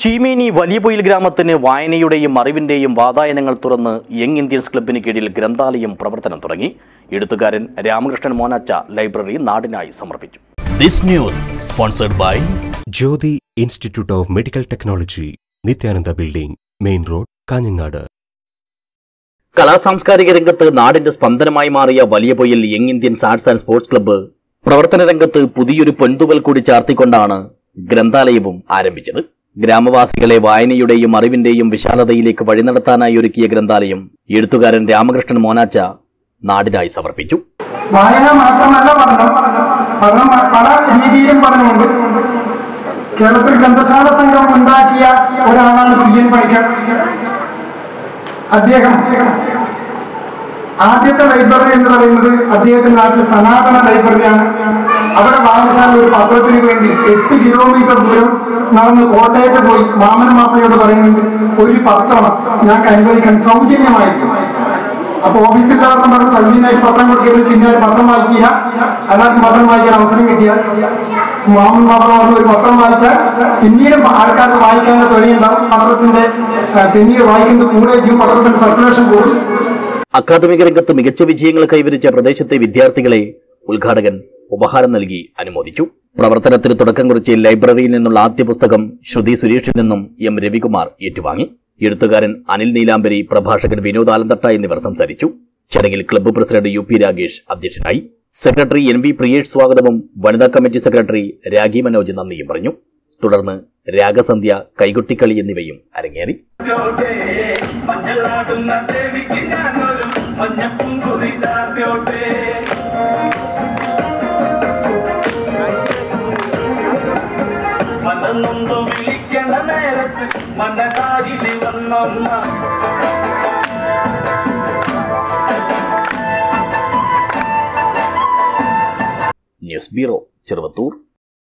ചീമേനി വലിയപൊയിൽ ഗ്രാമത്തിന് വായനയുടെയും അറിവിന്റെയും വാതായനങ്ങൾ തുറന്ന് young Indians ക്ലബിന് കീഴിൽ ഗ്രന്ഥാലയം പ്രവർത്തനം തുടങ്ങി എഴുത്തുകാരൻ രാമകൃഷ്ണൻ മോനാച്ച ലൈബ്രറി നാടിനായി സമർപ്പിച്ചു this news sponsored by Jyothi institute of medical technology Nithyananda building main road Kanhangad കലാസാംസ്കാരിക രംഗത്ത് നാടിന്റെ സ്പന്ദനമായി മാറിയ Valiyapoyil young Indians arts and sports club പ്രവർത്തന രംഗത്ത് പുതിയൊരു പൊൻതുവൽ കൂടി ചാർത്തിക്കൊണ്ടാണ് ഗ്രന്ഥാലയവും ആരംഭിച്ചത് ഗ്രാമവാസികളെ വായനയുടെയും അറിവിന്റെയും വിശാലതയിലേക്ക് വഴി നടത്താനായി ഒരുക്കിയ ഗ്രന്ഥാലയം എഴുത്തുകാരൻ രാമകൃഷ്ണൻ മോനാച്ച നാടിനായി സമർപ്പിച്ചു വായന മാത്രമല്ല പഠനം പഠനം പല രീതിയിലും പഠനമുണ്ട് കേരളത്തിൽ ഗ്രന്ഥശാല സംഘം ഉണ്ടാക്കിയ ഒരാളാണ് കുര്യൻ പണിക്കർ അദ്ദേഹം ആദ്യത്തെ ലൈബ്രറി എന്ന് പറയുന്നത് അദ്ദേഹത്തിന്റെ നാട്ടിൽ സനാതന ലൈബ്രറിയാണ് അവിടെ വായനശാല ഒരു പത്രത്തിന് വേണ്ടി എട്ട് കിലോമീറ്റർ ദൂരം നടന്ന് കോട്ടയത്ത് പോയി മാമൻ മാപ്പയോട് പറയുന്നുണ്ട് ഒരു പത്രം ഞങ്ങൾക്ക് അനുവദിക്കാൻ സൗജന്യമായിരിക്കും അപ്പൊ ഓഫീസില്ലാവർക്കും പറഞ്ഞ് സൗജന്യമായി പത്രം കൊടുക്കുന്നത് പിന്നെ ആരും പത്രം വായിക്കില്ല എല്ലാവർക്കും പത്രം വായിക്കാൻ അവസരം കിട്ടിയാൽ മാമൻ മാപ്പ പറഞ്ഞ ഒരു പത്രം വായിച്ചാൽ പിന്നീട് ആൾക്കാർക്ക് വായിക്കാനുള്ള തൊഴിലുണ്ടാവും പത്രത്തിന്റെ ആ, പിന്നീട് വായിക്കുന്നത് കൂടെ ചെയ്യും പത്രത്തിന്റെ സർക്കുലേഷൻ കൂടും അക്കാദമിക രംഗത്ത് മികച്ച വിജയങ്ങൾ കൈവരിച്ച പ്രദേശത്തെ വിദ്യാർത്ഥികളെ ഉദ്ഘാടകൻ ഉപഹാരം നൽകി അനുമോദിച്ചു പ്രവർത്തനത്തിന് തുടക്കം കുറിച്ച് ലൈബ്രറിയിൽ നിന്നുള്ള ആദ്യ പുസ്തകം ശ്രുതി സുരേഷിൽ നിന്നും എം രവികുമാർ ഏറ്റുവാങ്ങി എഴുത്തുകാരൻ അനിൽ നീലാംബരി പ്രഭാഷകൻ വിനോദ് ആലന്തട്ട എന്നിവർ സംസാരിച്ചു ചടങ്ങിൽ club president U P Ragesh അധ്യക്ഷനായി സെക്രട്ടറി എൻ വി പ്രിയേഷ് സ്വാഗതവും വനിതാ കമ്മിറ്റി സെക്രട്ടറി രാഗി മനോജ് നന്ദിയും പറഞ്ഞു തുടർന്ന് രാഗസന്ധ്യ കൈകൊട്ടിക്കളി എന്നിവയും അരങ്ങേറി ചാർത്തിയോട്ടെ മഞ്ഞളാടുന്ന ദേവിക്ക് ഞാനൊരു മഞ്ഞപ്പുങ്കുറി ചാർത്തിയോട്ടെ മനന്നൊന്നു വിളിക്കണ നേരത്ത് മനതാരില് വന്നൊന്ന ന്യൂസ് ബ്യൂറോ ചെറുവത്തൂർ